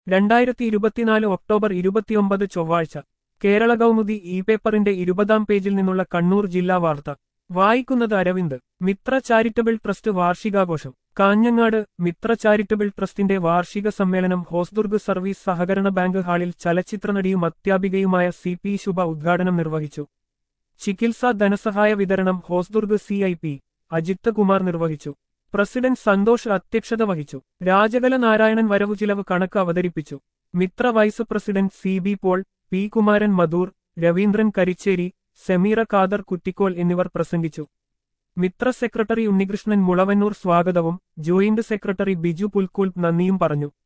രണ്ടായിരത്തി ഇരുപത്തിനാല് ഒക്ടോബർ ഇരുപത്തിയൊമ്പത് ചൊവ്വാഴ്ച കേരള കൗമുദി ഇ പേപ്പറിന്റെ ഇരുപതാം പേജിൽ നിന്നുള്ള കണ്ണൂർ ജില്ലാ വാർത്ത വായിക്കുന്നത് അരവിന്ദ് മിത്ര ചാരിറ്റബിൾ ട്രസ്റ്റ് വാർഷികാഘോഷം കാഞ്ഞങ്ങാട് മിത്ര ചാരിറ്റബിൾ ട്രസ്റ്റിന്റെ വാർഷിക സമ്മേളനം ഹോസ്ദുർഗ് സർവീസ് സഹകരണ ബാങ്ക് ഹാളിൽ ചലച്ചിത്രനടിയും അധ്യാപികയുമായ സി പി ശുഭ ഉദ്ഘാടനം നിർവഹിച്ചു ചികിത്സാ ധനസഹായ വിതരണം Hosdurg C I P Ajith Kumar നിർവഹിച്ചു പ്രസിഡന്റ് സന്തോഷ് അധ്യക്ഷത വഹിച്ചു രാജകല നാരായണൻ വരവു ചിലവ് കണക്ക് അവതരിപ്പിച്ചു Mitra vice president C B Paul P Kumaran Madhur Raveendran Karicheri Sameera Khader Kuttikkol എന്നിവർ പ്രസംഗിച്ചു മിത്ര സെക്രട്ടറി ഉണ്ണികൃഷ്ണൻ മുളവന്നൂർ സ്വാഗതവും ജോയിന്റ് സെക്രട്ടറി ബിജു പുൽക്കൂൽ നന്ദിയും പറഞ്ഞു